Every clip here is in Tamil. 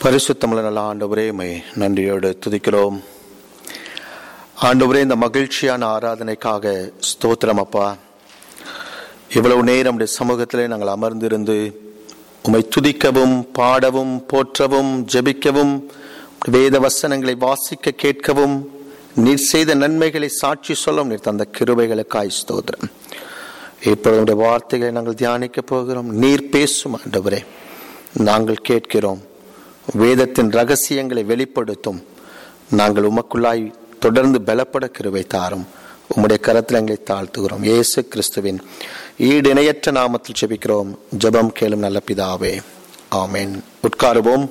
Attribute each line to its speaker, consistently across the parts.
Speaker 1: பரிசுத்தமுள்ள நல்ல ஆண்டவரே மை நன்றியோடு துதிக்கிறோம் ஆண்டவரே இந்த மகிழ்ச்சியான ஆராதனைக்காக ஸ்தோத்திரம் அப்பா இவ்வளவு நேரம் உடைய சமூகத்திலே நாங்கள் அமர்ந்திருந்து உம்மை துதிக்கவும் பாடவும் போற்றவும் ஜெபிக்கவும் வேத வசனங்களை வாசிக்க கேட்கவும் நீர் செய்த நன்மைகளை சாட்சி சொல்லும் நீர் தந்த கிருபைகளுக்காய் ஸ்தோத்திரம் இப்பொழுது உடைய வார்த்தைகளை நாங்கள் தியானிக்க போகிறோம் நீர் பேசும் ஆண்டவரே நாங்கள் கேட்கிறோம் வேதத்தின் ரகசியங்களை வெளிப்படுத்தும் நாங்கள் உமக்குள்ளாய் தொடர்ந்து பலப்பட கிருவை தாரும் உம்முடைய கரத்தில் எங்களை தாழ்த்துகிறோம் இயேசு கிறிஸ்துவின் ஈடு இணையற்ற நாமத்தில் செபிக்கிறோம் ஜெபம் கேளும் நல்ல பிதாவே ஆமென் உட்காருவோம்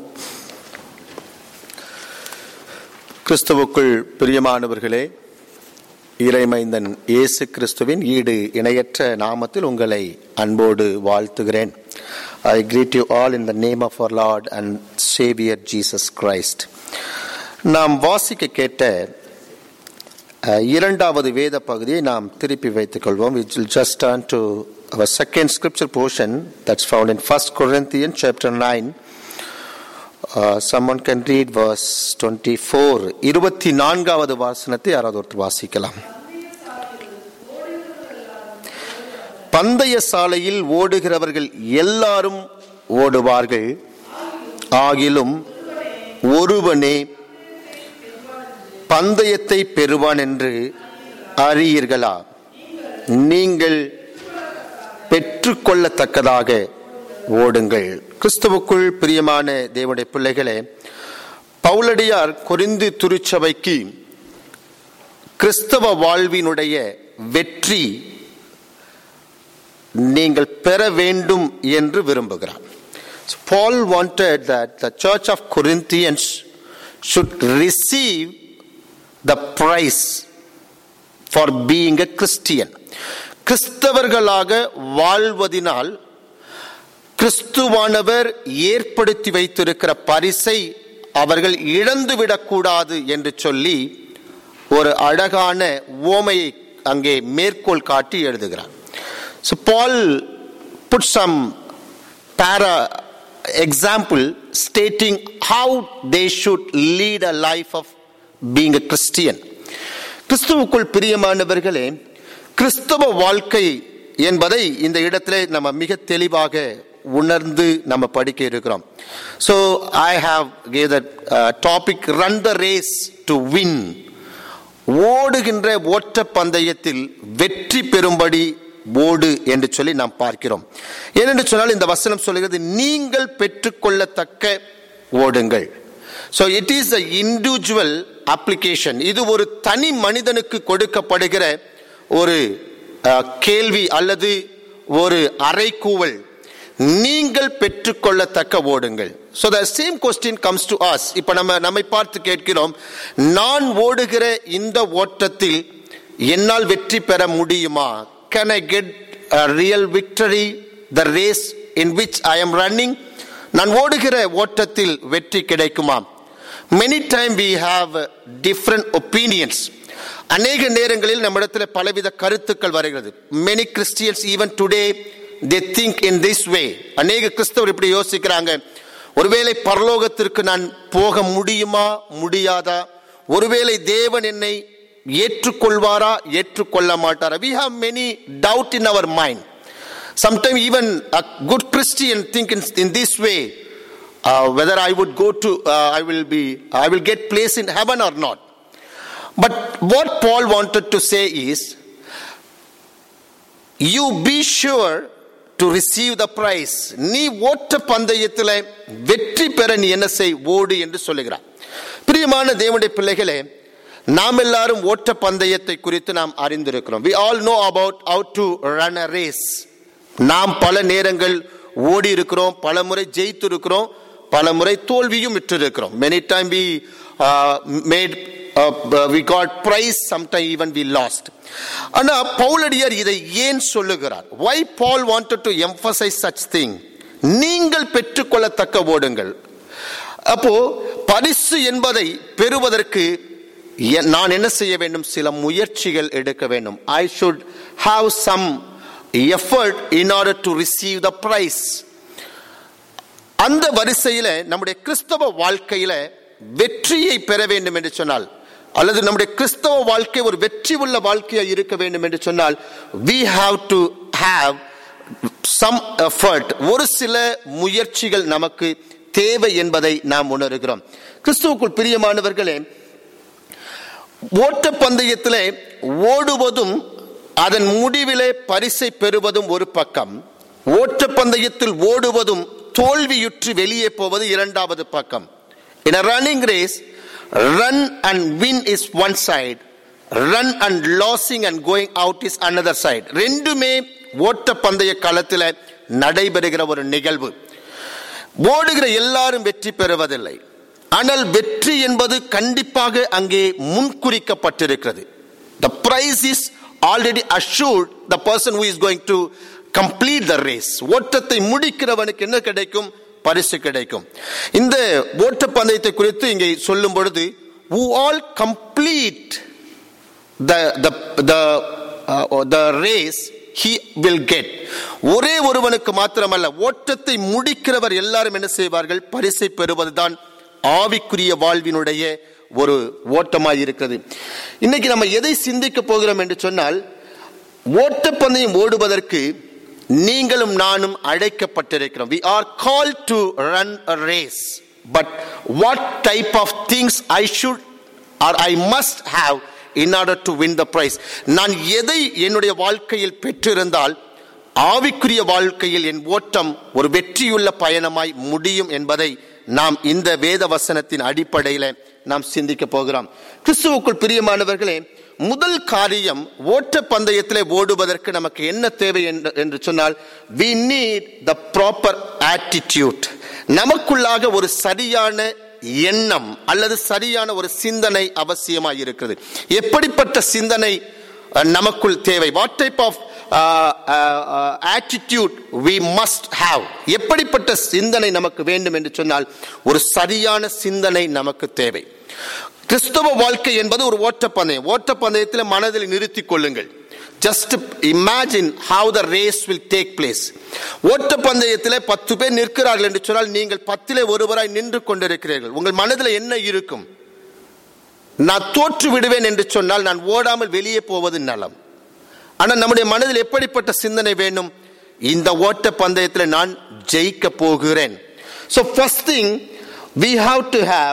Speaker 1: கிறிஸ்துவுக்குள் பிரியமானவர்களே இறைமைந்தன் இயேசு கிறிஸ்துவின் ஈடு இணையற்ற நாமத்தில் உங்களை அன்போடு வாழ்த்துகிறேன் I greet you all in the name of our lord and saviour Jesus Christ நாம் வாசிக்க கேட்ட அஹ், இரண்டாவது வேத பகுதியை நாம் திருப்பி வைத்துக் கொள்வோம் we will just turn to our second scripture portion that's found in first corinthians chapter 9 uh, someone can read verse 24 இருபத்தி நான்காவது வாசனத்தை யாராவது ஒருத்தர் வாசிக்கலாம் பந்தய சாலையில் ஓடுகிறவர்கள் எல்லாரும் ஓடுவார்கள் ஆகிலும் ஒருவனே பந்தயத்தை பெறுவான் என்று அறியீர்களா நீங்கள் பெற்றுக்கொள்ளத்தக்கதாக ஓடுங்கள் கிறிஸ்துவுக்குள் பிரியமான தேவனுடைய பிள்ளைகளே பவுலடியார் கொரிந்து திருச்சபைக்கு கிறிஸ்தவ வாழ்வினுடைய வெற்றி நீங்கள் பெற வேண்டும் என்று விரும்புகிறார் So Paul wanted that the church of Corinthians should receive the prize for being a Christian. கிறிஸ்தவர்களாக வாழ்வதினால் கிறிஸ்துவானவர் ஏற்படுத்தி வைத்திருக்கிற பரிசை அவர்கள் இழந்துவிடக்கூடாது என்று சொல்லி ஒரு அழகான ஓமையை அங்கே மேற்கோள் காட்டி எழுதுகிறார் So Paul put some para example stating how they should lead a life of being a Christian. கிறிஸ்துவுக்குள் பிரியமானவர்களே கிறிஸ்தவ வாழ்க்கை என்பதை இந்த இடத்திலே நம்ம மிக தெளிவாக உணர்ந்து நம்ம படிக்க இருக்கிறோம் so I have gave the topic run the race to win ஓடுகின்ற ஓட்ட பந்தயத்தில் வெற்றி பெறும்படி ஓடு என்று சொல்லி நாம் பார்க்கிறோம் ஏனென்று சொன்னால் இந்த வசனம் சொல்லுகிறது நீங்கள் பெற்றுக்கொள்ளத்தக்க ஓடுங்கள் so it is a individual application இது ஒரு தனி மனிதனுக்கு கொடுக்கப்படுகிற ஒரு அஹ், கேள்வி அல்லது ஒரு அறைகூவல் நீங்கள் பெற்றுக்கொள்ளத்தக்க ஓடுங்கள் so the same question comes to us இப்போ நம்ம நம்மை பார்த்து கேட்கிறோம் நான் ஓடுகிற இந்த ஓட்டத்தில் என்னால் வெற்றி பெற முடியுமா can I get real victory the race in which I am running நான் ஓடுகிற ஓட்டத்தில் வெற்றி கிடைக்குமா many time we have different opinions அநேக நேரங்களில் நம்மிடத்தில் பலவித கருத்துக்கள் வருகிறது many Christians even today they think in this way அநேக கிறிஸ்தவர் இப்படி யோசிக்கிறாங்க ஒருவேளை பரலோகத்திற்கு நான் போக முடியுமா முடியாதா ஒருவேளை தேவன் என்னை ஏற்றுக்கொள்வாரா ஏற்றுக்கொள்ள மாட்டாரா we have many doubt in our mind sometimes even a good christian think in, in this way uh, whether i would go to uh, i will be i will get place in heaven or not but what paul wanted to say is you be sure to receive the prize நீ ஓட்ட பந்தயத்தில் வெற்றி பெற நீ என்ன செய் ஓடு என்று சொல்லுகிறார் பிரியமான தேவனுடைய பிள்ளைகளே நாம் எல்லாரும் ஓட்ட பந்தயத்தை குறித்து நாம் அறிந்திருக்கிறோம் we all know about how to run a race நாம் பல நேரங்கள் ஓடி இருக்கிறோம் பல முறை ஜெயித்து இருக்கிறோம் பல முறை தோல்வியும் விட்டிருக்கிறோம் many time we made we got prize sometime even we lost ஆனா பவுலடியார் இதை ஏன் சொல்லுகிறார் why Paul wanted to emphasise such thing நீங்கள் பெற்றுக்கொள்ளத்தக்க ஓடுங்கள் அப்போ பரிசு என்பதை பெறுவதற்கு எ- நான் என்ன செய்ய வேண்டும் சில முயற்சிகள் எடுக்க வேண்டும் I should have some effort in order to receive the prize அந்த வரிசையில நம்முடைய கிறிஸ்தவ வாழ்க்கையில வெற்றியை பெற வேண்டும் என்று சொன்னால் அல்லது நம்முடைய கிறிஸ்தவ வாழ்க்கை ஒரு வெற்றி உள்ள வாழ்க்கையா இருக்க வேண்டும் என்று சொன்னால் we have to have some effort ஒரு சில முயற்சிகள் நமக்கு தேவை என்பதை நாம் உணர்கிறோம் கிறிஸ்துவுக்குள் பிரியமானவர்களே ஓட்டப்பந்தயத்திலே ஓடுவதும் அதன் முடிவிலே பரிசை பெறுவதும் ஒரு பக்கம் ஓட்டப்பந்தயத்தில் ஓடுவதும் தோல்வியுற்று வெளியே போவது இரண்டாவது பக்கம் in a running race run and win is one side run and losing and going out is another side ரெண்டுமே ஓட்டப்பந்தய களத்தில் நடைபெறுகிற ஒரு நிகழ்வு ஓடுகிற எல்லாரும் வெற்றி பெறுவதில்லை ஆனால் வெற்றி என்பது கண்டிப்பாக அங்கே முன்குறிக்கப்பட்டிருக்கிறது the prize is already assured the person who is going to complete the race ஓட்டத்தை முடிக்கிறவனுக்கு என்ன கிடைக்கும் பரிசு கிடைக்கும் இந்த ஓட்டப்பந்தயத்தை குறித்து இங்கே சொல்லும் பொழுது who all complete the the the uh, the race he will get ஒரே ஒருவனுக்கு மாத்திரமல்ல ஓட்டத்தை முடிக்கிறவர் எல்லாரும் என்ன செய்வார்கள் பரிசை பெறுவதுதான் ஆவிக்குரிய வாழ்வினுடைய ஒரு ஓட்டமாய் இருக்கிறது இன்னைக்கு நம்ம எதை சிந்திக்க போகிறோம் என்று சொன்னால் ஓட்டப்பந்தயம் ஓடுவதற்கு நீங்களும் நானும் அழைக்கப்பட்டிருக்கிறோம் we are called to run a race but what type of things i should or i must have in order to win the prize நான் எதை என்னுடைய வாழ்க்கையில் பெற்றிருந்தால் ஆவிக்குரிய வாழ்க்கையில் என் ஓட்டம் ஒரு வெற்றியுள்ள பயணமாய் முடியும் என்பதை நாம் இந்த வேத வசனத்தின் அடிப்படையில் நாம் சிந்திக்க போகிறோம் கிறிஸ்துவுக்குள் பிரியமானவர்களே முதல் காரியம் ஓட்ட பந்தயத்திலே ஓடுவதற்கு நமக்கு என்ன தேவை என்று- என்று சொன்னால் we need the proper attitude நமக்குள்ளாக ஒரு சரியான எண்ணம் அல்லது சரியான ஒரு சிந்தனை அவசியமாய் இருக்கிறது எப்படிப்பட்ட சிந்தனை அஹ், நமக்குள் தேவை what type of attitude we must have எப்படிப்பட்ட சிந்தனை நமக்கு வேண்டும் என்று சொன்னால் ஒரு சரியான சிந்தனை நமக்கு தேவை கிறிஸ்தவ வாழ்க்கை என்பது ஒரு ஓட்டப்பந்தயம் ஓட்டப்பந்தயத்தில் மனதில் நிறுத்திக் கொள்ளுங்கள் just imagine how the race will take place ஓட்டப்பந்தயத்தில் பத்து பேர் நிற்கிறார்கள் என்று சொன்னால் நீங்கள் பத்திலே ஒருவராய் நின்று கொண்டிருக்கிறீர்கள் உங்கள் மனதில் என்ன இருக்கும் நான் தோற்று விடுவேன் என்று சொன்னால் நான் ஓடாமல் வெளியே போவது நலம் ஆனால் நம்முடைய மனதில் எப்படிப்பட்ட சிந்தனை வேண்டும் இந்த ஓட்ட பந்தயத்தில் நான் ஜெயிக்க போகிறேன் so first thing we have to have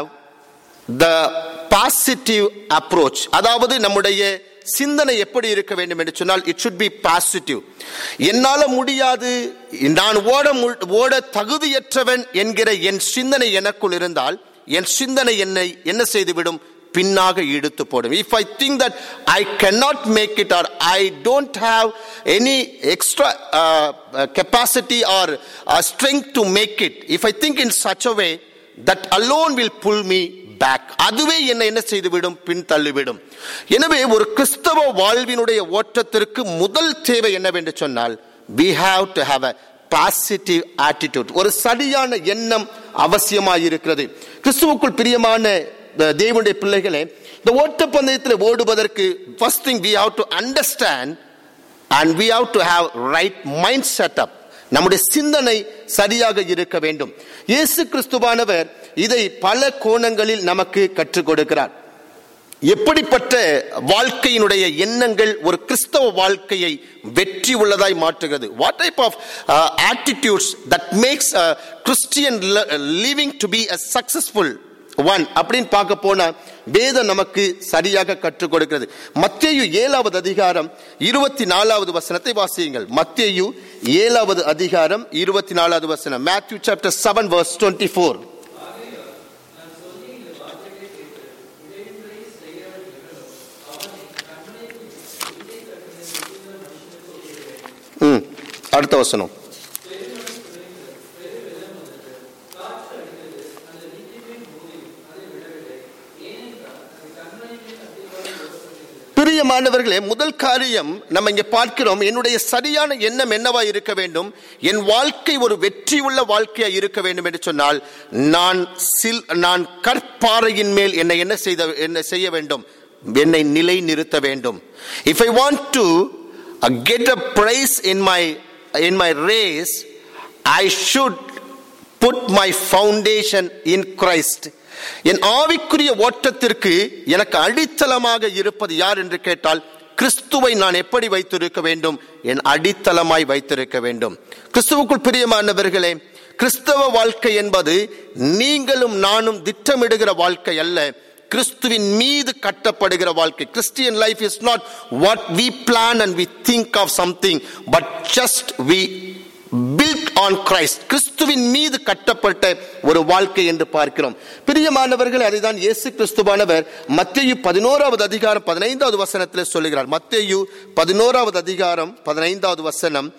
Speaker 1: the positive approach அதாவது நம்முடைய சிந்தனை எப்படி இருக்க வேண்டும் என்று சொன்னால் இட் should பி பாசிட்டிவ் என்னால முடியாது நான் ஓட மு- ஓட தகுதியற்றவன் என்கிற என் சிந்தனை எனக்குள் இருந்தால் என் சிந்தனை என்னை என்ன செய்துவிடும் பின்னாக இழுத்து போடும் if I think that I cannot make it or I don't have any extra capacity or strength to make it if I think in such a way that alone will pull me back அதுவே என்னை என்ன செய்துவிடும் பின் தள்ளிவிடும் எனவே ஒரு கிறிஸ்தவ வாழ்வினுடைய ஓட்டத்திற்கு முதல் தேவை என்னவென்று சொன்னால் we have to have a positive attitude ஒரு சரியான எண்ணம் அவசியமாக இருக்கிறது கிறிஸ்துவுக்குள் பிரியமான அஹ், தேவனுடைய பிள்ளைகளே இந்த ஓட்டப்பந்தயத்தில் ஓடுவதற்கு first thing we have to understand and we have to have right mind setup நம்முடைய சிந்தனை சரியாக இருக்க வேண்டும் இயேசு கிறிஸ்துவானவர் இதை பல கோணங்களில் நமக்கு கற்றுக் கொடுக்கிறார் எப்படிப்பட்ட வாழ்க்கையினுடைய எண்ணங்கள் ஒரு கிறிஸ்தவ வாழ்க்கையை வெற்றி உள்ளதாய் மாற்றுகிறது what type of attitudes that makes Christian living to be a successful one அப்படின்னு பார்க்க போனா வேதம் நமக்கு சரியாக கற்றுக் கொடுக்கிறது மத்தேயு ஏழாவது அதிகாரம் இருபத்தி நாலாவது வசனத்தை வாசியுங்கள் மத்தேயு ஏழாவது அதிகாரம் இருபத்தி நாலாவது வசனம் Matthew chapter seven verse twenty four ம் அடுத்த வசனம் பிரியமானவர்களே முதல் காரியம் நம்ம இங்க பார்க்கிறோம் என்னுடைய சரியான எண்ணம் என்னவா இருக்க வேண்டும் என் வாழ்க்கை ஒரு வெற்றி உள்ள வாழ்க்கையா இருக்க வேண்டும் என்று சொன்னால் நான் சில் நான் கற்பாறையின் மேல் என்னை என்ன செய்த என்ன செய்ய வேண்டும் என்னை நிலை நிறுத்த வேண்டும் if I want to get a prize in my in my race I should put my foundation in Christ என் ஆவிக்குரிய ஓட்டத்திற்கு எனக்கு அடித்தளமாக இருப்பது யார் என்று கேட்டால் கிறிஸ்துவை நான் எப்படி வைத்திருக்க வேண்டும் என் அடித்தளமாய் வைத்திருக்க வேண்டும் கிறிஸ்துவுக்குள் பிரியமானவர்களே கிறிஸ்தவ வாழ்க்கை என்பது நீங்களும் நானும் திட்டமிடுகிற வாழ்க்கை அல்ல கிறிஸ்துவின் மீது கட்டப்படுகிற வாழ்க்கை Christian life is not what we plan and we think of something but just we build on Christ கிறிஸ்துவின் மீது கட்டப்பட்ட ஒரு வாழ்க்கை என்று பார்க்கிறோம் பிரியமானவர்கள் அதைதான் இயேசு கிறிஸ்துவானவர் மத்தேயு பதினோராவது அதிகாரம் பதினைந்தாவது வசனத்தில் சொல்லுகிறார் மத்தேயு பதினோராவது அதிகாரம் பதினைந்தாவது வசனம்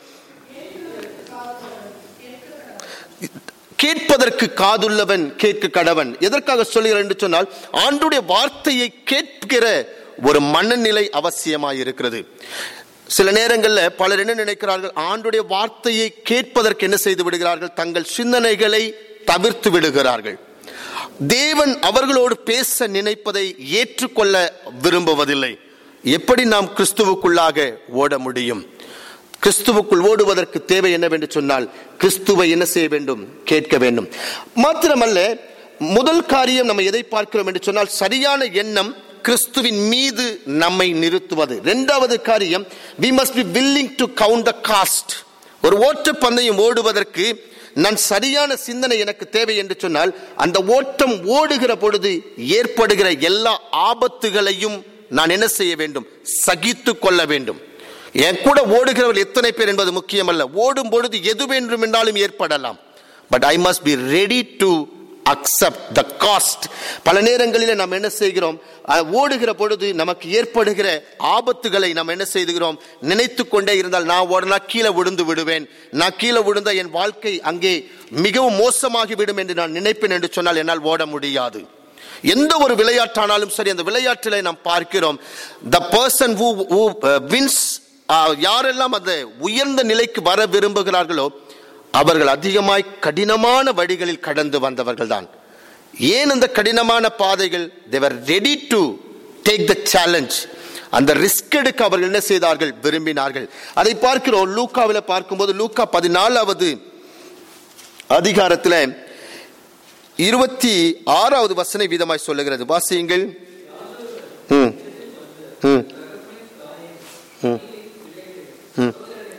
Speaker 1: கேட்பதற்கு காதுள்ளவன் கேட்க கடவன் எதற்காக சொல்லுகிறார் என்று சொன்னால் ஆண்டுடைய வார்த்தையை கேட்கிற ஒரு மனநிலை அவசியமாய் இருக்கிறது சில நேரங்களில் பலர் என்ன நினைக்கிறார்கள் ஆண்டுடைய வார்த்தையை கேட்பதற்கு என்ன செய்து விடுகிறார்கள் தங்கள் சிந்தனைகளை தவிர்த்து விடுகிறார்கள் தேவன் அவர்களோடு பேச நினைப்பதை ஏற்றுக்கொள்ள விரும்புவதில்லை எப்படி நாம் கிறிஸ்துவுக்குள்ளாக ஓட முடியும் கிறிஸ்துவுக்குள் ஓடுவதற்கு தேவை என்னவென்று சொன்னால் கிறிஸ்துவை என்ன செய்ய வேண்டும் கேட்க வேண்டும் மாத்திரமல்ல முதல் காரியம் நம்ம எதை பார்க்கிறோம் என்று சொன்னால் சரியான எண்ணம் கிறிஸ்துவின் மீது நம்மை நிறுத்துவது இரண்டாவது காரியம் we must be willing to count the cost ஒரு ஓட்டப்பந்தயம் ஓடுவதற்கு நான் சரியான சிந்தனை எனக்கு தேவை என்று சொன்னால் அந்த ஓட்டம் ஓடுகிற பொழுது ஏற்படுகிற எல்லா ஆபத்துகளையும் நான் என்ன செய்ய வேண்டும் சகித்து கொள்ள வேண்டும் என் கூட ஓடுகிறவர்கள் எத்தனை பேர் என்பது முக்கியமல்ல ஓடும் பொழுது எது வேண்டும் என்றாலும் ஏற்படலாம் but I must be ready to accept the cost பல நேரங்களில் நாம் என்ன செய்கிறோம் ஓடுகிற பொழுது நமக்கு ஏற்படுகிற ஆபத்துகளை நாம் என்ன செய்கிறோம் நினைத்து கொண்டே இருந்தால் நான் ஓடனா கீழே விழுந்து விடுவேன் நான் கீழே விழுந்த என் வாழ்க்கை அங்கே மிகவும் மோசமாகி விடும் என்று நான் நினைப்பேன் என்று சொன்னால் என்னால் ஓட முடியாது எந்த ஒரு விளையாட்டானாலும் சரி அந்த விளையாட்டில் நாம் பார்க்கிறோம் the person who who wins யாரெல்லாம் அந்த உயர்ந்த நிலைக்கு வர விரும்புகிறார்களோ அவர்கள் அதிகமாய் கடினமான வழிகளில் கடந்து வந்தவர்கள் தான் ஏன் இந்த கடினமான பாதைகள் they're ready to take the challenge அந்த ரிஸ்க் எடுக்க அவர்கள் என்ன செய்தார்கள் விரும்பினார்கள் அதை பார்க்கிறோம் லூக்காவில் பார்க்கும்போது லூக்கா பதினாலாவது அதிகாரத்தில் இருபத்தி ஆறாவது வசனை வீதமாய் சொல்லுகிறது வாசியுங்கள் ம் ம் ம் ம்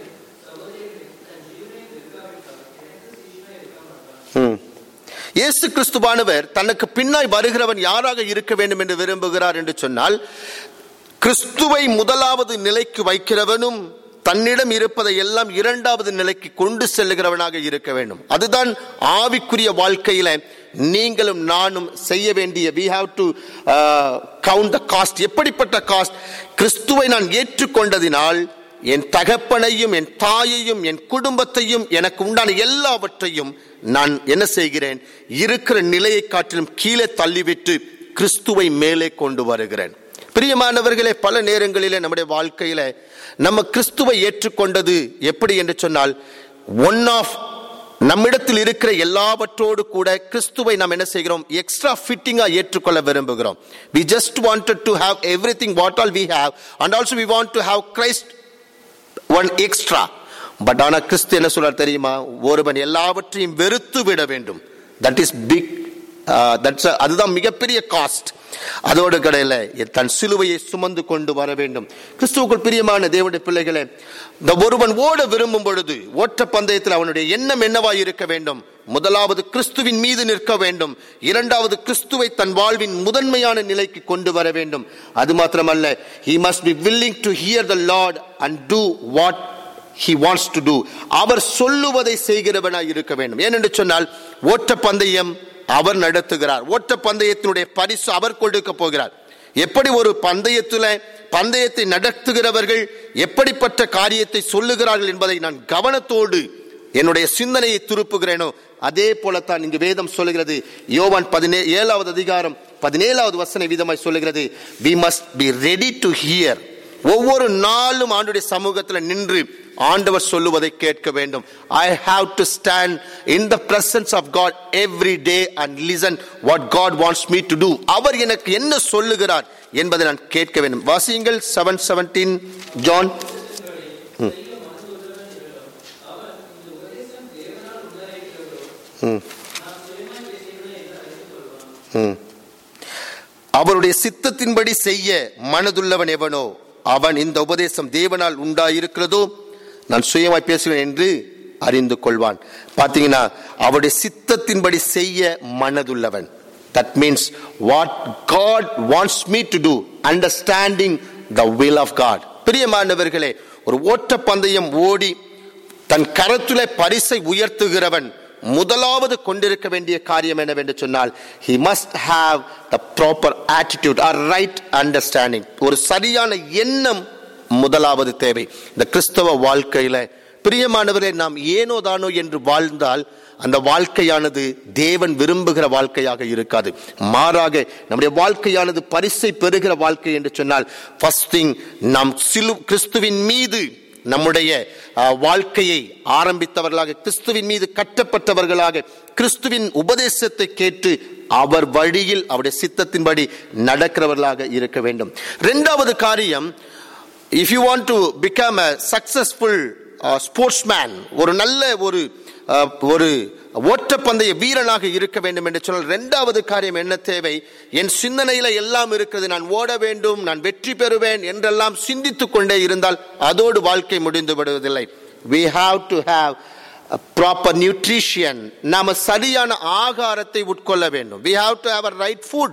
Speaker 1: இயேசு கிறிஸ்துவானவர் தனக்கு பின்னாய் வருகிறவன் யாராக இருக்க வேண்டும் என்று விரும்புகிறார் என்று சொன்னால் கிறிஸ்துவை முதலாவது நிலைக்கு வைக்கிறவனும் தன்னிடம் இருப்பதை எல்லாம் இரண்டாவது நிலைக்கு கொண்டு செல்லுகிறவனாக இருக்க வேண்டும் அதுதான் ஆவிக்குரிய வாழ்க்கையில நீங்களும் நானும் செய்ய வேண்டிய we have to count the cost எப்படிப்பட்ட காஸ்ட் கிறிஸ்துவை நான் ஏற்றுக்கொண்டதினால் என் தகப்பனையும் என் தாயையும் என் குடும்பத்தையும் எனக்கு உண்டான எல்லாவற்றையும் நான் என்ன செய்கிறேன் இருக்கிற நிலையை காட்டிலும் கீழே தள்ளிவிட்டு கிறிஸ்துவை மேலே கொண்டு வருகிறேன் பிரியமானவர்களே பல நேரங்களிலே நம்முடைய வாழ்க்கையில நம்ம கிறிஸ்துவை ஏற்றுக்கொண்டது எப்படி என்று சொன்னால் ஒன் ஆஃப் நம்மிடத்தில் இருக்கிற எல்லாவற்றோடு கூட கிறிஸ்துவை நாம் என்ன செய்கிறோம் எக்ஸ்ட்ரா ஃபிட்டிங்கா ஏற்றுக்கொள்ள விரும்புகிறோம் we just wanted to have everything what all we have and also we want to have Christ one extra but ஆனா கிறிஸ்து என்ன சொல்றார் தெரியுமா ஒருவன் எல்லாவற்றையும் வெறுத்து விட வேண்டும் தட் இஸ் பிக் தட்ஸ் அதுதான் மிகப்பெரிய காஸ்ட் அதோடு கடையில தன் சிலுவையை சுமந்து கொண்டு வர வேண்டும் கிறிஸ்துவுக்குள் பிரியமான தேவனுடைய பிள்ளைகளே இந்த ஒருவன் ஓட விரும்பும் பொழுது ஓட்ட பந்தயத்தில் அவனுடைய எண்ணம் என்னவாய் இருக்க வேண்டும் முதலாவது கிறிஸ்துவின் மீது நிற்க வேண்டும் இரண்டாவது கிறிஸ்துவை தன் வாழ்வின் முதன்மையான நிலைக்கு கொண்டு வர வேண்டும் அது மாத்திரமல்ல he must be willing to hear the lord and do what he wants to do அவர் சொல்லுவதை செய்கிறவனாய் இருக்க வேண்டும் ஏனென்று சொன்னால் ஓட்ட பந்தயம் அவர் நடத்துகிறார் ஓட்ட பந்தயத்தினுடைய பரிசு அவர் கொடுக்க போகிறார் எப்படி ஒரு பந்தயத்துல பந்தயத்தை நடத்துகிறவர்கள் எப்படிப்பட்ட காரியத்தை சொல்லுகிறார்கள் என்பதை நான் கவனத்தோடு என்னுடைய சிந்தனையை திருப்புகிறேனோ அதே போலத்தான் இங்கு வேதம் சொல்லுகிறது யோவான் பதினே ஏழாவது அதிகாரம் பதினேழாவது வசனை விதமாய் சொல்லுகிறது we must be ready to hear ஒவ்வொரு நாளும் ஆண்டுடைய சமூகத்தில் நின்று ஆண்டவர் சொல்லுவதை கேட்க வேண்டும் I have to stand in the presence of God every day and listen what God wants me to do அவர் எனக்கு என்ன சொல்லுகிறார் என்பதை நான் கேட்க வேண்டும் வாசியுங்கள் செவன் செவன்டீன் ஜான் ம். ம். அவருடைய சித்தத்தின்படி செய்ய மனதுள்ளவன் எவனோ அவன் இந்த உபதேசம் தேவனால் உண்டாயிருக்கிறதோ நான் சுயமாய் பேசுவேன் என்று அறிந்து கொள்வான் பாத்தீங்கன்னா அவருடைய சித்தத்தின்படி செய்ய மனதுள்ளவன் that means what God wants me to do understanding the will of God பிரியமானவர்களே ஒரு ஓட்டப்பந்தயம் ஓடி தன் கரத்துலே பரிசை உயர்த்துகிறவன் முதலாவது கொண்டிருக்க வேண்டிய காரியம் என்னவென்று சொன்னால் he must have the proper attitude or right understanding ஒரு சரியான எண்ணம் முதலாவது தேவை இந்த கிறிஸ்தவ வாழ்க்கையில பிரியமானவரே நாம் ஏனோ தானோ என்று வாழ்ந்தால் அந்த வாழ்க்கையானது தேவன் விரும்புகிற வாழ்க்கையாக இருக்காது மாறாக நம்முடைய வாழ்க்கையானது பரிசை பெறுகிற வாழ்க்கை என்று சொன்னால் ஃபர்ஸ்ட் திங் நாம் சிலு கிறிஸ்துவின் மீது நம்முடைய அஹ், வாழ்க்கையை ஆரம்பித்தவர்களாக கிறிஸ்துவின் மீது கட்டப்பட்டவர்களாக கிறிஸ்துவின் உபதேசத்தை கேட்டு அவர் வழியில் அவருடைய சித்தத்தின்படி நடக்கிறவர்களாக இருக்க வேண்டும் இரண்டாவது காரியம் if you want to become a successful sportsman ஒரு நல்ல ஒரு அஹ், ஒரு ஓட்டப்பந்தய வீரனாக இருக்க வேண்டும் என்று சொன்னால் இரண்டாவது காரியம் என்ன தேவை என் சிந்தனையில எல்லாம் இருக்கிறது நான் ஓட வேண்டும் நான் வெற்றி பெறுவேன் என்றெல்லாம் சிந்தித்துக் கொண்டே இருந்தால் அதோடு வாழ்க்கை முடிந்து விடுவதில்லை we have to have a proper nutrition நாம சரியான ஆகாரத்தை உட்கொள்ள வேண்டும் we have to have a right food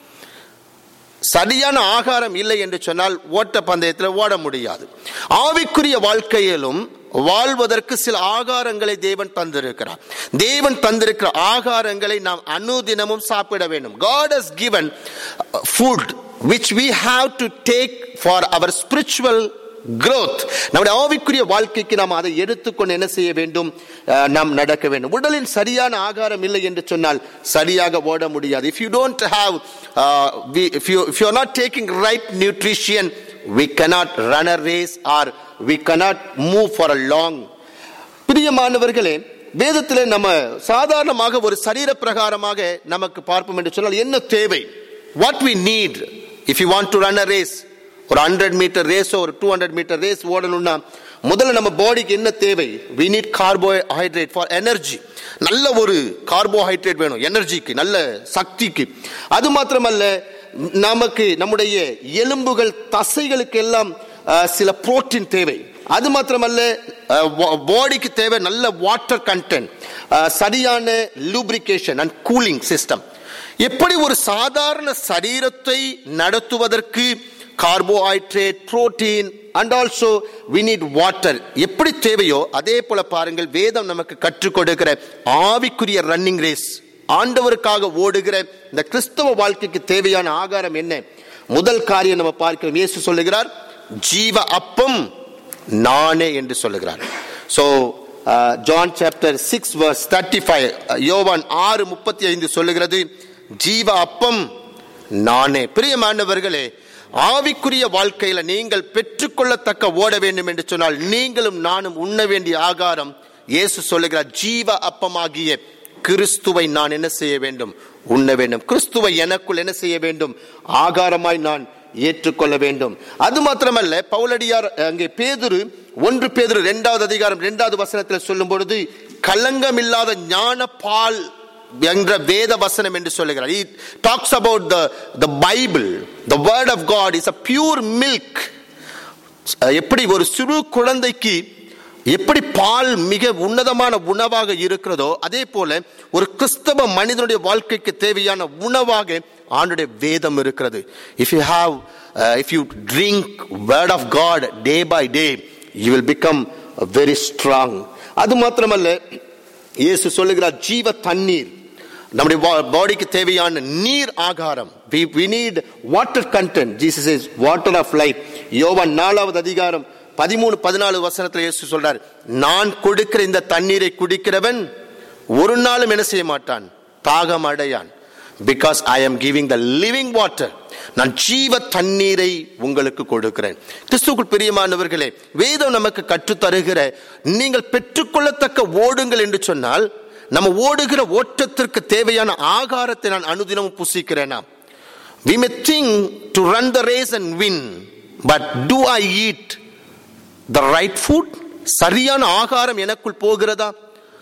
Speaker 1: சரியான ஆகாரம் இல்லை என்று சொன்னால் ஓட்ட பந்தயத்தில் ஓட முடியாது ஆவிக்குரிய வாழ்க்கையிலும் வாழ்வதற்கு சில ஆகாரங்களை தேவன் தந்திருக்கிறார் தேவன் தந்திருக்கிற ஆகாரங்களை நாம் அனுதினமும் சாப்பிட வேண்டும் God has given uh, food which we have to take for our spiritual growth நம்முடைய ஆவிக்குரிய வாழ்க்கைக்கு நாம் அதை எடுத்துக்கொண்டு என்ன செய்ய வேண்டும் அஹ், நாம் நடக்க வேண்டும் உடலின் சரியான ஆகாரம் இல்லை என்று சொன்னால் சரியாக ஓட முடியாது if you don't have uh, we, if you if you are not taking right nutrition we cannot run a race or we cannot move for a long பிரியமானவர்களே வேதத்திலே நம்ம சாதாரணமாக ஒரு சரீர பிரகாரமாக நமக்கு பார்ப்போம் என்று சொன்னால் என்ன தேவை what we need if you want to run a race ஒரு ஹண்ட்ரட் மீட்டர் ரேஸோ ஒரு டூ ஹண்ட்ரட் மீட்டர் ரேஸ் ஓடணும்னா முதல்ல நம்ம பாடிக்கு என்ன தேவை we need carbohydrate for energy நல்ல ஒரு கார்போஹைட்ரேட் வேணும் எனர்ஜிக்கு நல்ல சக்திக்கு அது மாத்திரமல்ல நமக்கு நம்முடைய எலும்புகள் தசைகளுக்கு எல்லாம் அஹ், சில புரோட்டீன் தேவை அது மாத்திரமல்ல பாடிக்கு தேவை நல்ல வாட்டர் கண்டென்ட் சரியான லூப்ரிகேஷன் அண்ட் கூலிங் சிஸ்டம் எப்படி ஒரு சாதாரண சரீரத்தை நடத்துவதற்கு carbohydrate protein and also we need water எப்படி தேவையோ அதே போல பாருங்கள் வேதம் நமக்கு கற்றுக் கொடுக்கிற ஆவிக்குரிய ரன்னிங் ரேஸ் ஆண்டவருக்காக ஓடுகிற இந்த கிறிஸ்தவ வாழ்க்கைக்கு தேவையான ஆகாரம் என்ன முதல் காரியம் நம்ம பார்க்கிறோம் இயேசு சொல்லுகிறார் ஜீவ அப்பம் நானே என்று சொல்லுகிறார் so John chapter six verse thirty five யோவான் ஆறு முப்பத்தி ஐந்து சொல்லுகிறது ஜீவ அப்பம் நானே பிரியமானவர்களே ஆவிக்குரிய வாழ்க்கையில நீங்கள் பெற்றுக்கொள்ளத்தக்க ஓட வேண்டும் என்று சொன்னால் நீங்களும் நானும் உண்ண வேண்டிய ஆகாரம் இயேசு சொல்லுகிறார் ஜீவ அப்பமாகிய கிறிஸ்துவை நான் என்ன செய்ய வேண்டும் உண்ண வேண்டும் கிறிஸ்துவை எனக்குள் என்ன செய்ய வேண்டும் ஆகாரமாய் நான் ஏற்றுக்கொள்ள வேண்டும் அது மாத்திரமல்ல பவுலடியார் அங்கே பேதுரு ஒன்று பேதுரு இரண்டாவது அதிகாரம் இரண்டாவது வசனத்தில் சொல்லும் பொழுது கலங்கமில்லாத ஞான பால் என்ற வேத வசனம் என்று சொல்லுகிறார் he talks about the the bible the word of god is a pure milk எப்படி ஒரு சிறு குழந்தைக்கு எப்படி பால் மிக உன்னதமான உணவாக இருக்கிறதோ அதே போல ஒரு கிறிஸ்தவ மனிதனுடைய வாழ்க்கைக்கு தேவையான உணவாக ஆண்டுடைய வேதம் இருக்கிறது if you have if you drink word of God day by day you will become very strong அது மாத்திரமல்ல இயேசு சொல்லுகிறார் ஜீவ தண்ணீர் நம்முடைய பாடிக்கு தேவையான நீர் ஆகாரம் we, we need water content jesus is water of life யோவான் நாலாவது அதிகாரம் பதிமூணு பதினாலு வசனத்துல இயேசு சொல்றார் நான் கொடுக்கிற இந்த தண்ணீரை குடிக்கிறவன் ஒரு நாளும் என்ன செய்ய மாட்டான் தாகம் அடையான் because I am giving the living water நான் ஜீவ தண்ணீரை உங்களுக்கு கொடுக்கிறேன் கிறிஸ்துக்குள் பிரியமானவர்களே வேதம் நமக்கு கற்றுத் தருகிற நீங்கள் பெற்றுக்கொள்ளத்தக்க ஓடுங்கள் என்று சொன்னால் நம்ம ஓடுகிற ஓட்டத்திற்கு தேவையான ஆகாரத்தை நான் அனுதினமும் புசிக்கிறேனா we may think to run the race and win but do i eat the right food சரியான ஆகாரம் எனக்குள் போகிறதா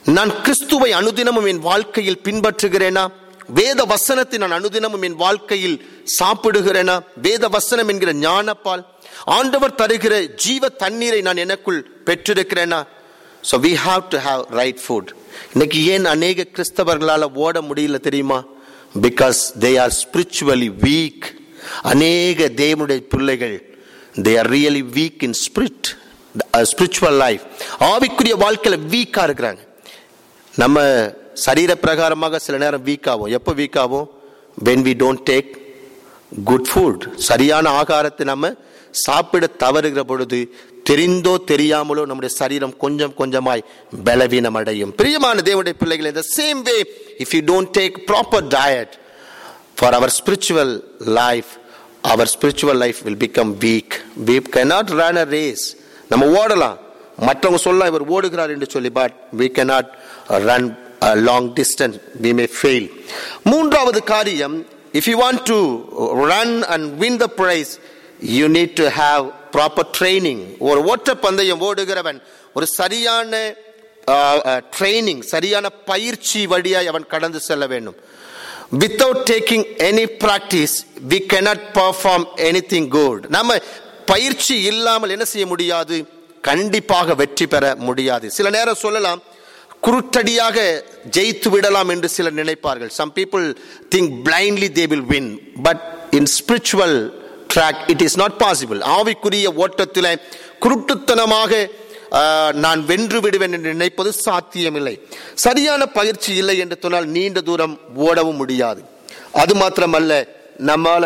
Speaker 1: நான் கிறிஸ்துவை அனுதினமும் என் வாழ்க்கையில் பின்பற்றுகிறேனா வேத வசனத்தை நான் அனுதினமும் என் வாழ்க்கையில் சாப்பிடுகிறேனா வேத வசனம் என்கிற ஞானப்பால் ஆண்டவர் தருகிற ஜீவ தண்ணீரை நான் எனக்குள் பெற்றிருக்கிறேனா so we have to have right food இன்னைக்கு ஏன் அநேக கிறிஸ்தவர்களால் ஓட முடியல தெரியுமா because they are spiritually weak அநேக தேவனுடைய பிள்ளைகள் they are really weak in spirit spiritual life ஆவிக்குரிய வாழ்க்கையில் வீக்காக இருக்கிறாங்க நம்ம சரீர பிரகாரமாக சில நேரம் வீக் ஆகும் எப்போ வீக் ஆகும் when we don't take good food சரியான ஆகாரத்தை நம்ம சாப்பிட தவறுகிற பொழுது தெரிந்தோ தெரியாமலோ நம்முடைய சரீரம் கொஞ்சம் கொஞ்சமாய் பலவீனம் அடையும் பிரியமான தேவனுடைய பிள்ளைகள் இந்த same way if you don't take proper diet for our spiritual life our spiritual life will become weak we cannot run a race நம்ம ஓடலாம் மற்றவங்க சொல்லலாம் இவர் ஓடுகிறார் என்று சொல்லி but we cannot run a long distance we may fail மூன்றாவது காரியம் if you want to run and win the prize you need to have proper training ஒரு ஓட்ட பந்தயம் ஓடுகிறவன் ஒரு சரியான ட்ரைனிங் சரியான பயிற்சி வழியாய் அவன் கடந்து செல்ல வேண்டும் without taking any practice we cannot perform anything good நம்ம பயிற்சி இல்லாமல் என்ன செய்ய முடியாது கண்டிப்பாக வெற்றி பெற முடியாது சில நேரம் சொல்லலாம் குருட்டடியாக ஜெயித்து விடலாம் என்று சிலர் நினைப்பார்கள் some people think blindly they will win but in spiritual track it is not possible ஆவிக்குரிய ஓட்டத்தில் குருட்டுத்தனமாக ஆஹ், நான் வென்று விடுவேன் என்று நினைப்பது சாத்தியமில்லை சரியான பயிற்சி இல்லை என்று சொன்னால் நீண்ட தூரம் ஓடவும் முடியாது அது மாத்திரமல்ல நம்மால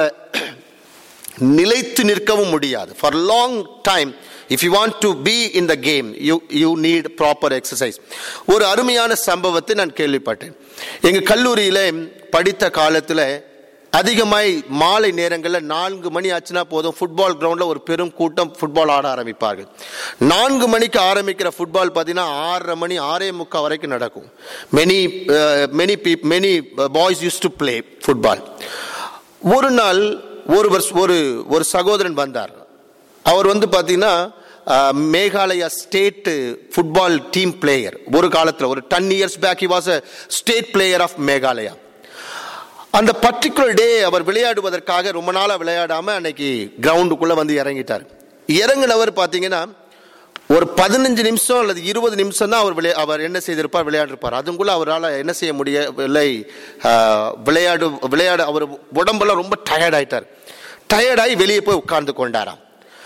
Speaker 1: நிலைத்து நிற்கவும் முடியாது for long time if you want to be in the game you you need proper exercise ஒரு அருமையான சம்பவத்தை நான் கேள்விப்பட்டேன் எங்கள் கல்லூரியில் படித்த காலத்தில் அதிகமாய் மாலை நேரங்களில் நான்கு மணி ஆச்சுன்னா போதும் ஃபுட்பால் கிரவுண்டில் ஒரு பெரும் கூட்டம் ஃபுட்பால் ஆட ஆரம்பிப்பார்கள் நான்கு மணிக்கு ஆரம்பிக்கிற ஃபுட்பால் பார்த்தீங்கன்னா ஆறரை மணி ஆறே முக்கால் வரைக்கும் நடக்கும் many many peep many boys use to play football ஒரு நாள் ஒரு வருஷ ஒரு ஒரு சகோதரன் வந்தார் அவர் வந்து பார்த்தீங்கன்னா அஹ், Meghalaya state football team player ஒரு காலத்தில் ஒரு ten years back he was a state player of Meghalaya அந்த பர்டிகுலர் டே அவர் விளையாடுவதற்காக ரொம்ப நாளாக விளையாடாம அன்னைக்கு கிரவுண்டுக்குள்ள வந்து இறங்கிட்டார் இறங்கினவர் பார்த்தீங்கன்னா ஒரு பதினஞ்சு நிமிஷம் அல்லது இருபது நிமிஷம் தான் அவர் விளையா அவர் என்ன செய்திருப்பார் விளையாடிருப்பார் அதுக்குள்ள அவரால் என்ன செய்ய முடியவில்லை ஆஹ், விளையாடு விளையாட அவர் உடம்பெல்லாம் ரொம்ப டயர்ட் ஆயிட்டார் டயர்டாகி வெளியே போய் உட்கார்ந்து கொண்டாராம்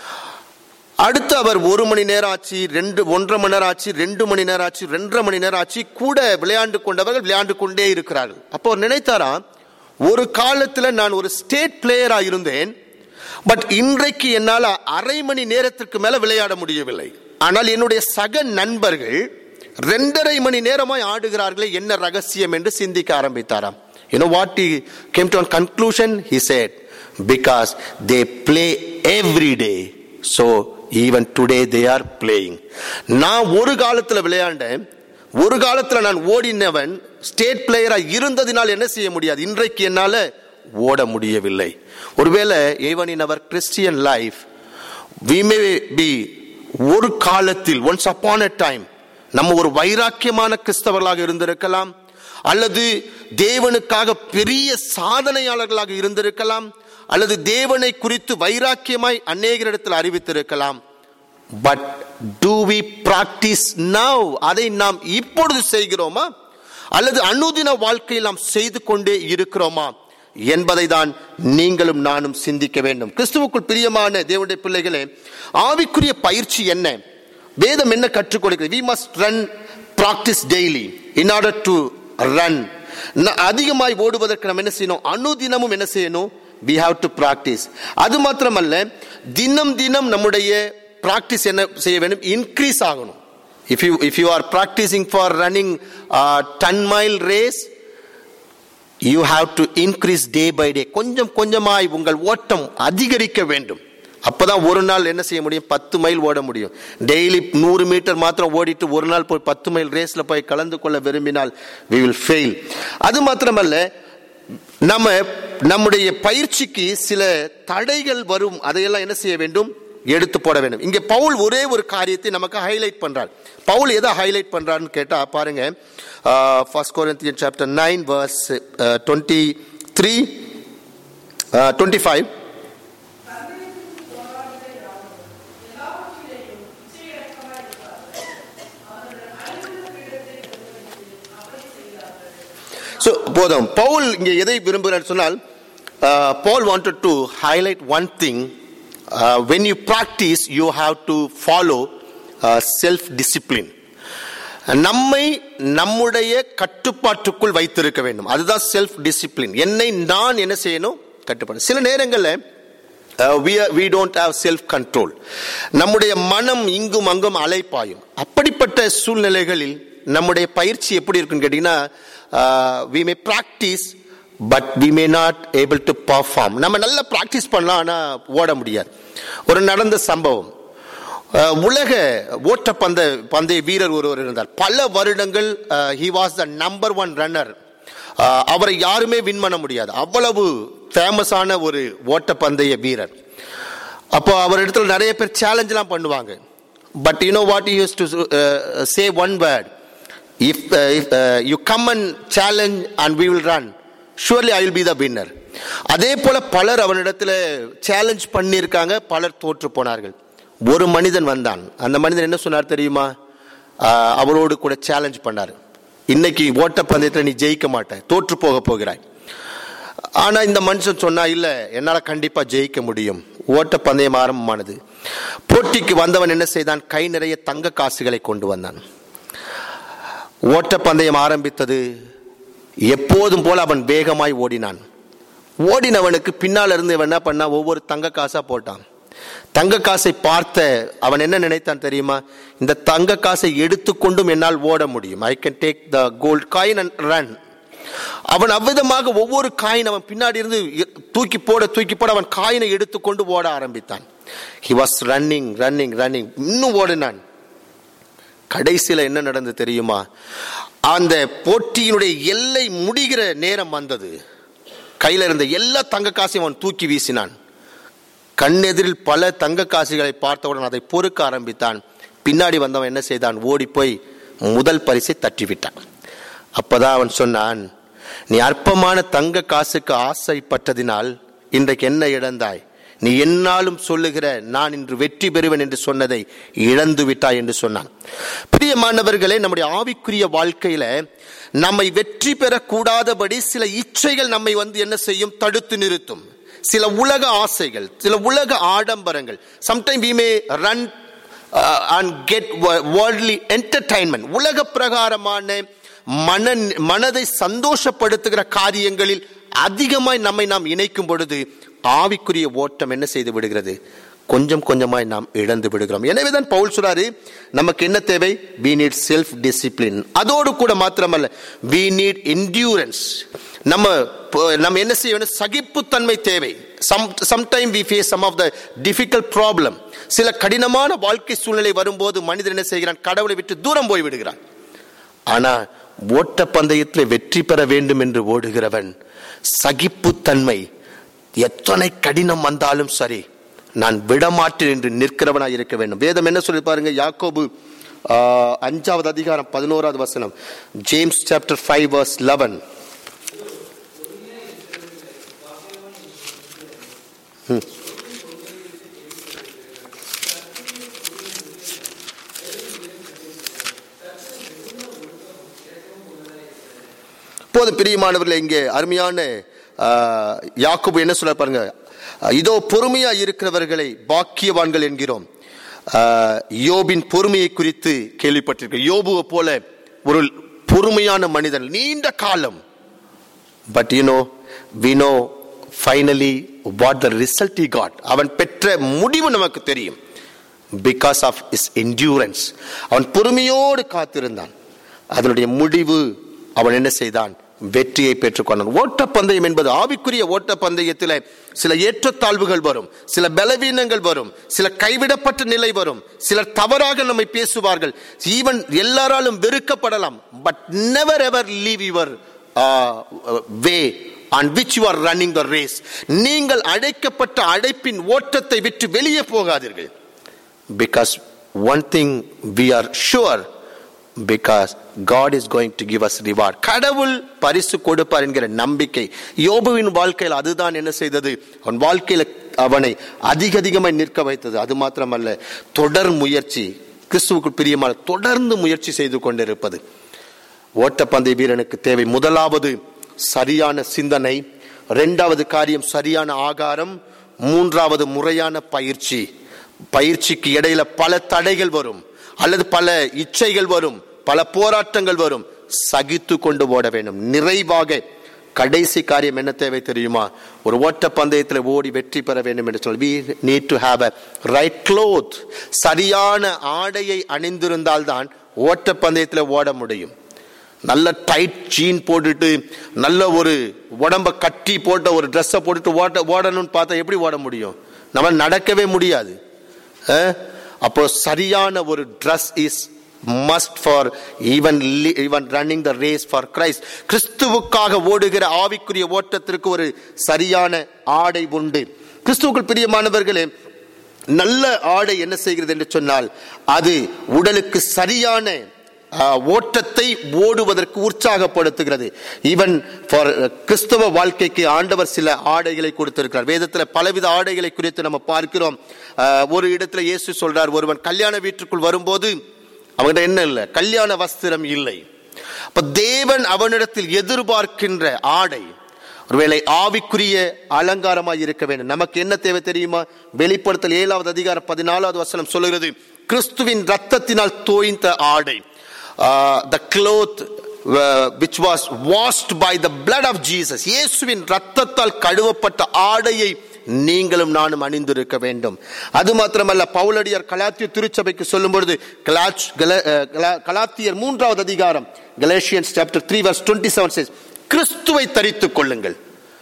Speaker 1: அடுத்து அவர் ஒரு மணி நேரம் ஆச்சு ரெண்டு ஒன்றரை மணி நேரம் ஆச்சு ரெண்டு மணி நேரம் ஆச்சு ரெண்டரை மணி நேரம் ஆச்சு கூட விளையாண்டு கொண்டவர்கள் விளையாண்டு கொண்டே இருக்கிறார்கள் அப்போ அவர் நினைத்தாராம் ஒரு காலத்துல நான் ஒரு ஸ்டேட் பிளேயரா இருந்தேன் பட் இன்றைக்கு என்னால் அரை மணி நேரத்திற்கு மேல விளையாட முடியவில்லை ஆனால் என்னுடைய சக நண்பர்கள் ரெண்டரை மணி நேரமாய் ஆடுகிறார்களே என்ன ரகசியம் என்று சிந்திக்க ஆரம்பித்தாராம் You know what he came to a conclusion? He said, because they play every day. So even today they are playing. நான் ஒரு காலத்துல விளையாண்டேன் ஒரு காலத்துல நான் ஓடினவன் ஸ்டேட் பிளேயரா இருந்ததினால் என்ன செய்ய முடியாது இன்றைக்கு என்னால ஓட முடியவில்லை ஒருவேளை even in our Christian life we may be ஒரு காலத்தில் ஒன்ஸ் அப்பான் a டைம் நம்ம ஒரு வைராக்கியமான கிறிஸ்தவர்களாக இருந்திருக்கலாம் அல்லது தேவனுக்காக பெரிய சாதனையாளர்களாக இருந்திருக்கலாம் அல்லது தேவனை குறித்து வைராக்கியமாய் அநேகரிடத்தில் அறிவித்திருக்கலாம் but to we practice now அதை நாம் இப்பொழுது செய்கிறோமா அல்லது அனுதின வாழ்க்கையில் நாம் செய்து கொண்டே இருக்கிறோமா என்பதை தான் நீங்களும் நானும் சிந்திக்க வேண்டும் கிறிஸ்துவுக்குள் பிரியமான தேவனுடைய பிள்ளைகளே ஆவிக்குரிய பயிற்சி என்ன வேதம் என்ன கற்றுக் கொடுக்கிறது we must run practice daily in order to run அதிகமாய் ஓடுவதற்கு நம்ம என்ன செய்யணும் அனுதினமும் என்ன செய்யணும் வி ஹாவ் டு பிராக்டிஸ் அது மாத்திரமல்ல தினம் தினம் நம்முடைய பிராக்டிஸ் என்ன செய்ய வேண்டும் இன்க்ரீஸ் ஆகணும் if you if you are practicing for running ten mile race you have to increase day by day கொஞ்சம் கொஞ்சமாய் உங்கள் ஓட்டம் அதிகரிக்க வேண்டும் அப்பதான் ஒரு நாள் என்ன செய்ய முடியும் பத்து மைல் ஓட முடியும் டெய்லி நூறு மீட்டர் மாத்திரம் ஓடிட்டு ஒரு நாள் போய் பத்து மைல் ரேஸ்ல போய் கலந்து கொள்ள விரும்பினால் வி வில் ஃபெயில் அது மாத்திரமல்ல நம்ம நம்முடைய பயிற்சிக்கு சில தடைகள் வரும் அதையெல்லாம் என்ன செய்ய வேண்டும் எடுத்து போட வேண்டும் இங்கே பவுல் ஒரே ஒரு காரியத்தை நமக்கு ஹைலைட் பண்றார் பவுல் எதை ஹைலைட் பண்றாருன்னு கேட்டா பாருங்க first Corinthian chapter nine verse twenty three twenty five so போதும் பவுல் இங்கே எதை விரும்புகிறார் சொன்னால் Paul wanted to highlight one thing when you practice you have to follow self discipline நம்மை நம்முடைய கட்டுப்பாட்டுக்குள் வைத்திருக்க வேண்டும் அதுதான் செல்ஃப் டிசிப்ளின் என்னை நான் என்ன செய்யணும் கட்டுப்பாடு சில நேரங்களில் we don't have self control நம்முடைய மனம் இங்கும் அங்கும் அலைப்பாயும் அப்படிப்பட்ட சூழ்நிலைகளில் நம்முடைய பயிற்சி எப்படி இருக்குன்னு கேட்டீங்கன்னா we may practice but we may not able to perform நம்ம நல்லா ப்ராக்டிஸ் பண்ணலாம் ஆனால் ஓட முடியாது ஒரு நடந்த சம்பவம் அஹ், உலக ஓட்டப்பந்த பந்தய வீரர் ஒருவர் இருந்தார் பல வருடங்கள் he was the number one runner அவரை யாருமே வின் பண்ண முடியாது அவ்வளவு ஃபேமஸான ஒரு ஓட்டப்பந்தய வீரர் அப்போ அவர் இடத்துல நிறைய பேர் சேலஞ்செலாம் பண்ணுவாங்க but you know what use to say one word if if you come and challenge and we will run surely I will be the winner அதே போல பலர் அவனிடத்தில் சேலஞ்ச் பண்ணியிருக்காங்க பலர் தோற்று போனார்கள் ஒரு மனிதன் வந்தான் அந்த மனிதன் என்ன சொன்னார் தெரியுமா ஆஹ், அவரோடு கூட சேலஞ்ச் பண்ணார் இன்னைக்கு ஓட்டப்பந்தயத்தில் நீ ஜெயிக்க மாட்ட தோற்று போக போகிறாய் ஆனா இந்த மனுஷன் சொன்னா இல்ல என்னால கண்டிப்பா ஜெயிக்க முடியும் ஓட்டப்பந்தயம் ஆரம்பமானது போட்டிக்கு வந்தவன் என்ன செய்தான் கை நிறைய தங்க காசுகளை கொண்டு வந்தான் ஓட்டப்பந்தயம் ஆரம்பித்தது எப்போதும் போல அவன் வேகமாய் ஓடினான் ஓடினவனுக்கு பின்னால் இருந்து இவன் என்ன பண்ணா ஒவ்வொரு தங்க காசா போட்டான் தங்க காசை பார்த்த அவன் என்ன நினைத்தான் தெரியுமா இந்த தங்க காசை எடுத்துக்கொண்டும் என்னால் ஓட முடியும் I can take the gold coin and run அவன் அவ்விதமாக ஒவ்வொரு காயின் அவன் பின்னாடி இருந்து எ- தூக்கி போட தூக்கி போட அவன் காயினை எடுத்துக்கொண்டு ஓட ஆரம்பித்தான் he was running running running இன்னும் ஓடினான் கடைசியில் என்ன நடந்தது தெரியுமா அந்த போட்டியினுடைய எல்லை முடிகிற நேரம் வந்தது கையில் இருந்த எல்லா தங்க காசையும் அவன் தூக்கி வீசினான் கண்ணெதிரில் பல தங்க காசுகளை பார்த்தவுடன் அதை பொறுக்க ஆரம்பித்தான் பின்னாடி வந்தவன் என்ன செய்தான் ஓடி போய் முதல் பரிசை தட்டிவிட்டான் அப்பதான் அவன் சொன்னான் நீ அற்பமான தங்க காசுக்கு ஆசைப்பட்டதினால் இன்றைக்கு என்ன இழந்தாய் நீ என்னாலும் சொல்லுகிற நான் இன்று வெற்றி பெறுவேன் என்று சொன்னதை இழந்து விட்டாய் என்று சொன்னான் பிரியமானவர்களே நம்முடைய ஆவிக்குரிய வாழ்க்கையில நம்மை வெற்றி பெறக்கூடாதபடி சில இச்சைகள் நம்மை வந்து என்ன செய்யும் தடுத்து நிறுத்தும் சில உலக ஆசைகள் சில உலக ஆடம்பரங்கள் sometime we may run and get worldly entertainment உலக பிரகாரமான மன மனதை சந்தோஷப்படுத்துகிற காரியங்களில் அதிகமாய் நம்மை நாம் இணைக்கும் பொழுது ஆவிக்குரிய ஓட்டம் என்ன செய்து விடுகிறது கொஞ்சம் கொஞ்சமாய் நாம் இழந்து விடுகிறோம் எனவேதான் பவுல் சொல்றாரு நமக்கு என்ன தேவை we need செல்ஃப் டிசிப்ளின் அதோடு கூட மாத்திரமல்ல we need endurance நம்ம ப- நம்ம என்ன செய்ய வேண்டும் சகிப்புத்தன்மை தேவை some sometime we face some of the difficult problem சில கடினமான வாழ்க்கை சூழ்நிலை வரும்போது மனிதன் என்ன செய்கிறான் கடவுளை விட்டு தூரம் போய் விடுகிறான் ஆனா ஓட்டப்பந்தயத்தில் வெற்றி பெற வேண்டும் என்று ஓடுகிறவன் சகிப்புத்தன்மை எத்தனை கடினம் வந்தாலும் சரி நான் விடமாட்டேன் என்று நிற்கிறவனாய் இருக்க வேண்டும் வேதம் என்ன சொல்லி பாருங்க யாக்கோபு ஆஹ், அஞ்சாவது அதிகாரம் பதினோராவது வசனம் James chapter five verse eleven போது பிரியமானவர்களே இங்கே அருமையான ஆஹ், யாக்கோபு என்ன சொல்ல பாருங்க ஆஹ், இதோ பொறுமையா இருக்கிறவர்களை பாக்கியவான்கள் என்கிறோம் ஆஹ், யோபின் பொறுமையை குறித்து கேள்விப்பட்டிருக்க யோபுவை போல ஒரு பொறுமையான மனிதன் நீண்ட காலம் but you know we know finally what the result he got அவன் பெற்ற முடிவு நமக்கு தெரியும் பிகாஸ் ஆஃப் இஸ் endurance அவன் பொறுமையோடு காத்திருந்தான் அதனுடைய முடிவு அவன் என்ன செய்தான் வெற்றியை பெற்றுக்கொண்டான் ஓட்டப்பந்தயம் என்பது ஆவிக்குரிய ஓட்டப்பந்தயத்தில் சில ஏற்றத்தாழ்வுகள் வரும் சில பலவீனங்கள் வரும் சில கைவிடப்பட்ட நிலை வரும் சிலர் தவறாக நம்மை பேசுவார்கள் ஈவன் எல்லாராலும் வெறுக்கப்படலாம் but never ever leave your way on which you are running the race நீங்கள் அழைக்கப்பட்ட அழைப்பின் ஓட்டத்தை விட்டு வெளியே போகாதீர்கள் because one thing we are sure because God is going to give us reward கடவுள் பரிசு கொடுப்பார் என்கிற நம்பிக்கை யோபுவின் வாழ்க்கையில் அதுதான் என்ன செய்தது அவன் வாழ்க்கையில அவனை அதிக அதிகமாய் நிற்க வைத்தது அது மாத்திரமல்ல தொடர் முயற்சி கிறிஸ்துவுக்கு பிரியமான தொடர்ந்து முயற்சி செய்து கொண்டிருப்பது ஓட்டப்பந்தய வீரனுக்கு தேவை முதலாவது சரியான சிந்தனை இரண்டாவது காரியம் சரியான ஆகாரம் மூன்றாவது முறையான பயிற்சி பயிற்சிக்கு இடையில பல தடைகள் வரும் அல்லது பல இச்சைகள் வரும் பல போராட்டங்கள் வரும் சகித்து கொண்டு ஓட வேண்டும் நிறைவாக கடைசி காரியம் என்ன தேவை தெரியுமா ஒரு ஓட்ட பந்தயத்தில் ஓடி வெற்றி பெற வேண்டும் என்று சொல்லி we need to have a right cloth சரியான ஆடையை அணிந்திருந்தால் தான் ஓட்ட பந்தயத்தில் ஓட முடியும் நல்ல டைட் ஜீன் போட்டுட்டு நல்ல ஒரு உடம்ப கட்டி போட்ட ஒரு ட்ரெஸ்ஸை போட்டுட்டு ஓட்ட ஓடணும்னு பார்த்தா எப்படி ஓட முடியும் நம்ம நடக்கவே முடியாது அஹ்? அப்போ சரியான ஒரு dress is must for even even running the race for Christ கிறிஸ்துவுக்காக ஓடுகிற ஆவிக்குரிய ஓட்டத்திற்கு ஒரு சரியான ஆடை உண்டு கிறிஸ்துவுக்குள் பிரியமானவர்களே நல்ல ஆடை என்ன செய்கிறது என்று சொன்னால் அது உடலுக்கு சரியான ஆஹ், ஓட்டத்தை ஓடுவதற்கு உற்சாகப்படுத்துகிறது ஈவன் ஃபார் கிறிஸ்தவ வாழ்க்கைக்கு ஆண்டவர் சில ஆடைகளை கொடுத்திருக்கிறார் வேதத்தில் பலவித ஆடைகளை குறித்து நம்ம பார்க்கிறோம் ஆஹ், ஒரு இடத்துல இயேசு சொல்றார் ஒருவன் கல்யாண வீட்டுக்குள் வரும்போது அவன்கிட்ட என்ன இல்லை கல்யாண வஸ்திரம் இல்லை அப்ப தேவன் அவனிடத்தில் எதிர்பார்க்கின்ற ஆடை ஒருவேளை ஆவிக்குரிய அலங்காரமாய் இருக்க வேண்டும் நமக்கு என்ன தேவை தெரியுமா வெளிப்படுத்தல் ஏழாவது அதிகாரம் பதினாலாவது வசனம் சொல்லுகிறது கிறிஸ்துவின் ரத்தத்தினால் தோய்ந்த ஆடை த cloth uh, which was washed by the blood of Jesus இயேசுவின் ரத்தத்தால் கழுவப்பட்ட ஆடையை நீங்களும் நானும் அணிந்திருக்க வேண்டும் அது மாத்திரமல்ல பவுலடியார் கலாத்திய திருச்சபைக்கு சொல்லும் பொழுது கலாச் கல- அஹ், கலா- கலாத்தியர் மூன்றாவது அதிகாரம் Galatians chapter three verse twenty seven says கிறிஸ்துவை தரித்துக் கொள்ளுங்கள்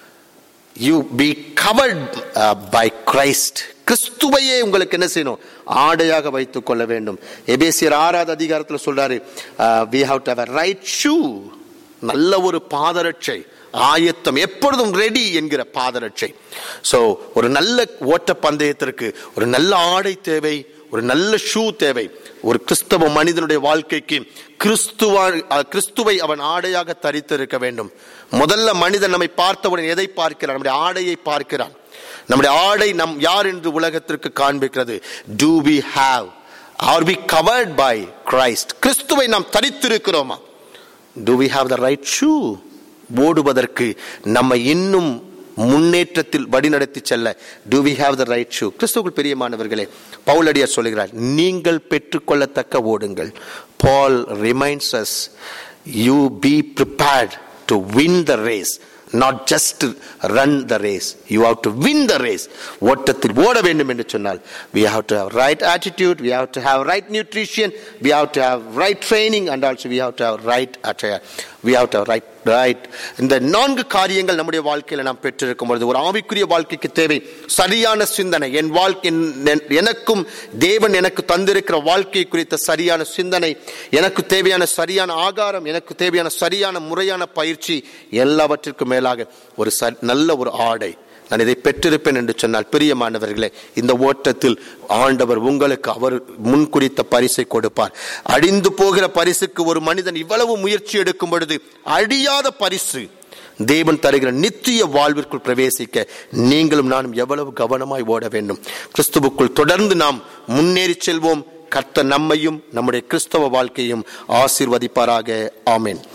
Speaker 1: you be covered by Christ கிறிஸ்துவையே உங்களுக்கு என்ன செய்யணும் ஆடையாக வைத்துக் கொள்ள வேண்டும் எபேசியர் ஆறாவது அதிகாரத்தில் சொல்றாரு we have to have right shoe நல்ல ஒரு பாதரட்சை ஆயத்தம் எப்பொழுதும் ரெடி என்கிற பாதரட்சை சோ ஒரு நல்ல ஓட்ட பந்தயத்திற்கு ஒரு நல்ல ஆடை தேவை ஒரு நல்ல ஷூ தேவை ஒரு கிறிஸ்தவ மனிதனுடைய வாழ்க்கைக்கு கிறிஸ்துவா அஹ், கிறிஸ்துவை அவன் ஆடையாக தரித்திருக்க வேண்டும் முதல்ல மனிதன் நம்மை பார்த்தவுடன் எதை பார்க்கிறான் நம்முடைய ஆடையை பார்க்கிறான் நம்முடைய ஆடை நம் யார் என்று உலகத்திற்கு காண்பிக்கிறது do we have are we covered by christ கிறிஸ்துவை நாம் தரித்திருக்கிறோமா do we have the right shoe ஓடுவதற்கு நம்ம இன்னும் முன்னேற்றத்தில் வழிநடத்தி செல்ல do we have the right shoe கிறிஸ்துவுக்குள் பிரியமானவர்களே பவுலடியார் சொல்லுகிறார் நீங்கள் பெற்றுக்கொள்ளத்தக்க ஓடுங்கள் Paul reminds us you be prepared to win the race not just to run the race you have to win the race ஓட்டத்தில் ஓட வேண்டும் என்று சொன்னால் we have to have right attitude we have to have right nutrition we have to have right training and also we have to have right attire we have to have right right இந்த நான்கு காரியங்கள் நம்முடைய வாழ்க்கையில நாம் பெற்றிருக்கும் பொழுது ஒரு ஆவிக்குரிய வாழ்க்கைக்கு தேவை சரியான சிந்தனை என் வாழ்க்கை என்- எனக்கும் தேவன் எனக்கு தந்திருக்கிற வாழ்க்கை குறித்த சரியான சிந்தனை எனக்கு தேவையான சரியான ஆகாரம் எனக்கு தேவையான சரியான முறையான பயிற்சி எல்லாவற்றிற்கும் மேலாக ஒரு ச- நல்ல ஒரு ஆடை நான் இதை பெற்றிருப்பேன் என்று சொன்னால் பிரியமானவர்களே இந்த ஓட்டத்தில் ஆண்டவர் உங்களுக்கு அவர் முன்குறித்த பரிசை கொடுப்பார் அழிந்து போகிற பரிசுக்கு ஒரு மனிதன் இவ்வளவு முயற்சி எடுக்கும் பொழுது அழியாத பரிசு தேவன் தருகிற நித்திய வாழ்விற்குள் பிரவேசிக்க நீங்களும் நானும் எவ்வளவு கவனமாய் ஓட வேண்டும் கிறிஸ்துவுக்குள் தொடர்ந்து நாம் முன்னேறி செல்வோம் கர்த்தர் நம்மையும் நம்முடைய கிறிஸ்தவ வாழ்க்கையும் ஆசீர்வதிப்பாராக ஆமென்